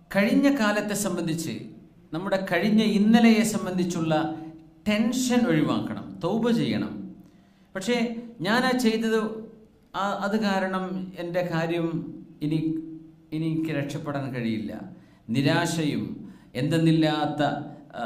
കഴിഞ്ഞ കാലത്തെ സംബന്ധിച്ച് നമ്മുടെ കഴിഞ്ഞ ഇന്നലെയെ സംബന്ധിച്ചുള്ള ടെൻഷൻ ഒഴിവാക്കണം തൗബ ചെയ്യണം പക്ഷേ ഞാൻ ആ ചെയ്തത് ആ- അത് കാരണം എൻ്റെ കാര്യം ഇനി ഇനി എനിക്ക് രക്ഷപ്പെടാൻ കഴിയില്ല നിരാശയും എന്തെന്നില്ലാത്ത ആ,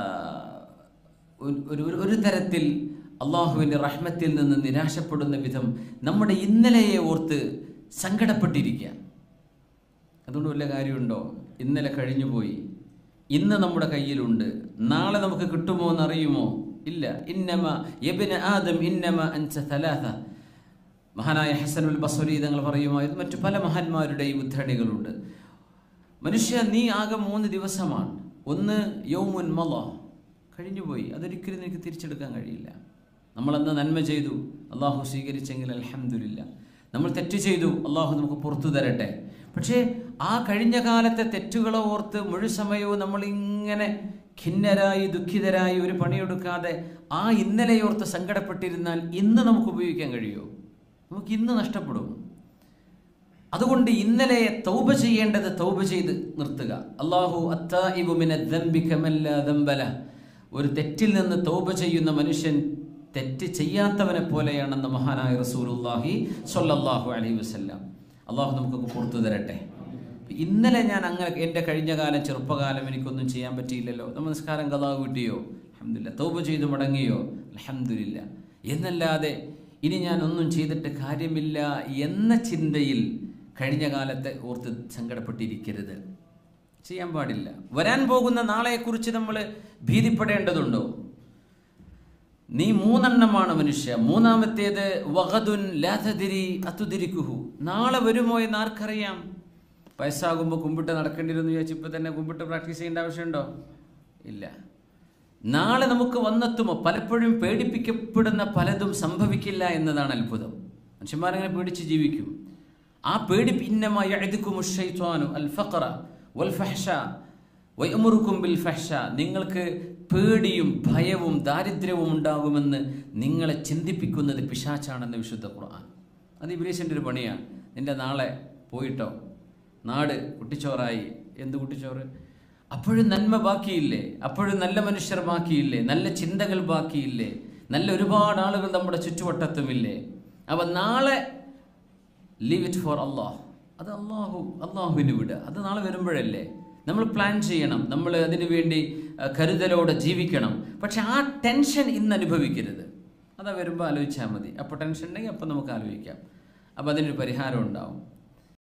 ഒരു- ഒരു ഒരു- ഒരു തരത്തിൽ അള്ളാഹുവിൻ്റെ റഹ്മത്തിൽ നിന്ന് നിരാശപ്പെടുന്ന വിധം നമ്മുടെ ഇന്നലെയെ ഓർത്ത് സങ്കടപ്പെട്ടിരിക്കുക അതുകൊണ്ട് വല്ല കാര്യമുണ്ടോ ഇന്നലെ കഴിഞ്ഞുപോയി ഇന്ന് നമ്മുടെ കയ്യിലുണ്ട് നാളെ നമുക്ക് കിട്ടുമോ എന്നറിയുമോ ഇല്ല ഇന്നമ യബിന ആദം ഇന്നമ അൻസ തലാഥ മഹാനായ ഹസനുൽ ബസരി തങ്ങൾ പറയുമായിരുന്നു മറ്റു പല മഹാന്മാരുടെയും ഉദ്ധരണികളുണ്ട് മനുഷ്യ നീ ആകെ മൂന്ന് ദിവസമാണ് ഒന്ന് യൗമുൻ മല കഴിഞ്ഞുപോയി അതൊരിക്കലും നിനക്ക് തിരിച്ചെടുക്കാൻ കഴിയില്ല നമ്മളന്ന് നന്മ ചെയ്തു അള്ളാഹു സ്വീകരിച്ചെങ്കിൽ അലഹമില്ല നമ്മൾ തെറ്റ് ചെയ്തു അള്ളാഹു നമുക്ക് പുറത്തു തരട്ടെ പക്ഷേ ആ കഴിഞ്ഞ കാലത്തെ തെറ്റുകളെ ഓർത്ത് മുഴുസമയവും നമ്മളിങ്ങനെ ഖിന്നരായി ദുഃഖിതരായി ഒരു പണിയെടുക്കാതെ ആ ഇന്നലെയോർത്ത് സങ്കടപ്പെട്ടിരുന്നാൽ ഇന്ന് നമുക്ക് ഉപയോഗിക്കാൻ കഴിയുമോ നമുക്ക് ഇന്ന് നഷ്ടപ്പെടും അതുകൊണ്ട് ഇന്നലെ തൗബ ചെയ്യേണ്ടത് തൗബ ചെയ്ത് നിർത്തുക അള്ളാഹു അത്താഇബു മിന ദംബി കമല്ല ദംബല ഒരു തെറ്റിൽ നിന്ന് തൗബ ചെയ്യുന്ന മനുഷ്യൻ തെറ്റ് ചെയ്യാത്തവനെ പോലെയാണെന്ന് മഹാനായ റസൂലുള്ളാഹി സ്വല്ലല്ലാഹു അലൈഹി വസല്ലം അള്ളാഹു നമുക്കൊക്കെ പുറത്തു തരട്ടെ ഇന്നലെ ഞാൻ അങ്ങനെ എൻ്റെ കഴിഞ്ഞ കാലം ചെറുപ്പകാലം എനിക്കൊന്നും ചെയ്യാൻ പറ്റിയില്ലല്ലോ നമസ്കാരം കഥാ കിട്ടിയോ അലഹമില്ല തൗബ ചെയ്തു മടങ്ങിയോ അലഹമില്ല എന്നല്ലാതെ ഇനി ഞാൻ ഒന്നും ചെയ്തിട്ട് കാര്യമില്ല എന്ന ചിന്തയിൽ കഴിഞ്ഞ കാലത്തെ ഓർത്ത് സങ്കടപ്പെട്ടിരിക്കരുത് ചെയ്യാൻ പാടില്ല വരാൻ പോകുന്ന നാളെക്കുറിച്ച് നമ്മൾ ഭീതിപ്പെടേണ്ടതുണ്ടോ നീ മൂന്നെണ്ണമാണ് മനുഷ്യ മൂന്നാമത്തേത് വഹദുൻ ലാഥതിരി അത്തുതിരിക്കുഹു നാളെ വരുമോ എന്ന് ആർക്കറിയാം വയസ്സാകുമ്പോൾ കുമ്പിട്ട് നടക്കേണ്ടി വരുമെന്ന് ചോദിച്ചാൽ ഇപ്പോൾ തന്നെ കുമ്പിട്ട് പ്രാക്ടീസ് ചെയ്യേണ്ട ആവശ്യമുണ്ടോ ഇല്ല നാളെ നമുക്ക് വന്നെത്തുമോ പലപ്പോഴും പേടിപ്പിക്കപ്പെടുന്ന പലതും സംഭവിക്കില്ല എന്നതാണ് അത്ഭുതം മനുഷ്യന്മാരങ്ങനെ പേടിച്ച് ജീവിക്കും ആ പേടി പിന്നമായി അൽ ഫഖറ വൽ ഫഹ്ഷ വയമുറുക്കും ബിൽ ഫഹ്ഷ നിങ്ങൾക്ക് പേടിയും ഭയവും ദാരിദ്ര്യവും ഉണ്ടാകുമെന്ന് നിങ്ങളെ ചിന്തിപ്പിക്കുന്നത് പിശാച്ചാണെന്ന് വിശുദ്ധ ഖുർആൻ അത് ഇബ്ലീസിൻ്റെ ഒരു പണിയാണ് നിന്റെ നാളെ പോയിട്ടോ നാട് കുട്ടിച്ചോറായി എന്ത് കുട്ടിച്ചോറ് അപ്പോഴും നന്മ ബാക്കിയില്ലേ അപ്പോഴും നല്ല മനുഷ്യർ ബാക്കിയില്ലേ നല്ല ചിന്തകൾ ബാക്കിയില്ലേ നല്ല ഒരുപാട് ആളുകൾ നമ്മുടെ ചുറ്റുവട്ടത്തുമില്ലേ അവ നാളെ ലീവ് ഇറ്റ് ഫോർ അള്ളാഹ് അത് അള്ളാഹു അള്ളാഹുവിന് വിടുക അത് നാളെ വരുമ്പോഴല്ലേ നമ്മൾ പ്ലാൻ ചെയ്യണം നമ്മൾ അതിനു വേണ്ടി അഹ്, കരുതലോടെ ജീവിക്കണം പക്ഷെ ആ ടെൻഷൻ ഇന്ന് അനുഭവിക്കരുത് അതാ വരുമ്പോൾ ആലോചിച്ചാൽ മതി അപ്പോൾ ടെൻഷൻ ഉണ്ടെങ്കിൽ അപ്പം നമുക്ക് ആലോചിക്കാം അപ്പോൾ അതിനൊരു പരിഹാരം ഉണ്ടാവും